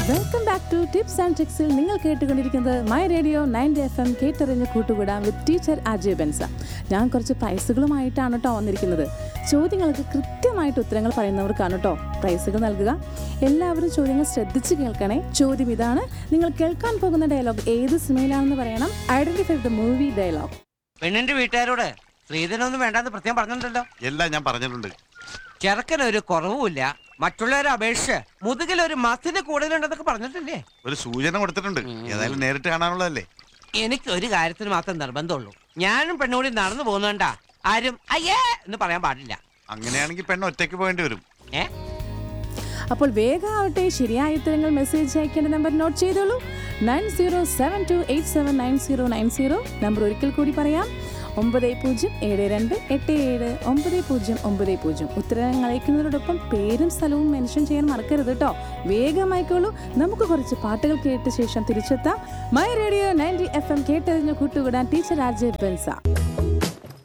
welcome back to tips and ട്രിക്സിൽ നിങ്ങൾ കേട്ടുകൊണ്ടിരിക്കുന്നത് my radio ninety F M കേട്ടറിഞ്ഞ് കൂട്ടുകൂടാം വിത്ത് ടീച്ചർ അജയ് ബെൻസ ഞാൻ കുറച്ച് പ്രൈസുകളുമായിട്ടാണ് കേട്ടോ വന്നിരിക്കുന്നത് ചോദ്യങ്ങൾക്ക് കൃത്യമായിട്ട് ഉത്തരങ്ങൾ പറയുന്നവർക്കാണ് കേട്ടോ പ്രൈസുകൾ നൽകുക എല്ലാവരും ചോദ്യങ്ങൾ ശ്രദ്ധിച്ച് കേൾക്കണേ ചോദ്യം ഇതാണ് നിങ്ങൾ കേൾക്കാൻ പോകുന്ന ഡയലോഗ് ഏത് സിനിമയിലാണെന്ന് പറയണം ഐഡന്റിഫൈ ദ മൂവി ഡയലോഗ് പെണ്ണിന്റെ വീട്ടുകാരോട് സ്ത്രീധനൊന്നും വേണ്ടെന്ന് പ്രത്യേകം പറഞ്ഞിട്ടുണ്ടല്ലോ എല്ലാം ഞാൻ പറഞ്ഞിട്ടുണ്ട് ചെറുക്കനൊരു കുറവുമില്ല മറ്റുള്ളവരെ അപേക്ഷിച്ച് മുതുകിലൊരു മസിന് കൂടുതലുണ്ടെന്നൊക്കെ പറഞ്ഞിട്ടില്ലേ ഒരു സൂചന കൊടുത്തിട്ടുണ്ട് ഏതായാലും നേരിട്ട് കാണാനുള്ളതല്ലേ എനിക്ക് ഒരു കാര്യത്തിന് മാത്രം നിർബന്ധമുള്ളൂ ഞാനും പെണ്ണുകൂടി നടന്നു പോകുന്നുണ്ടാ ആരും അയ്യേ എന്ന് പറയാൻ പാടില്ല അങ്ങനെയാണെങ്കിൽ പെണ്ണ് ഒറ്റയ്ക്ക് പോകേണ്ടി വരും ഏ അപ്പോൾ വേഗമാവട്ടെ ശരിയായ ഉത്തരങ്ങൾ മെസ്സേജ് അയക്കേണ്ട നമ്പർ നോട്ട് ചെയ്തോളൂ nine zero seven two eight seven nine zero nine zero number ഒരിക്കൽ കൂടി പറയാം ഒമ്പത് പൂജ്യം ഏഴ് രണ്ട് എട്ട് ഏഴ് ഒമ്പത് പൂജ്യം ഒമ്പത് പൂജ്യം ഉത്തരങ്ങൾ അയക്കുന്നതോടൊപ്പം പേരും സ്ഥലവും മെൻഷൻ ചെയ്യാൻ മറക്കരുത് കേട്ടോ വേഗം അയക്കോളൂ നമുക്ക് കുറച്ച് പാട്ടുകൾ കേട്ട ശേഷം തിരിച്ചെത്താം my radio ninety F M കേട്ടറിഞ്ഞ കൂട്ടുകൂടാൻ ടീച്ചർ ആർജെ ബെൻസ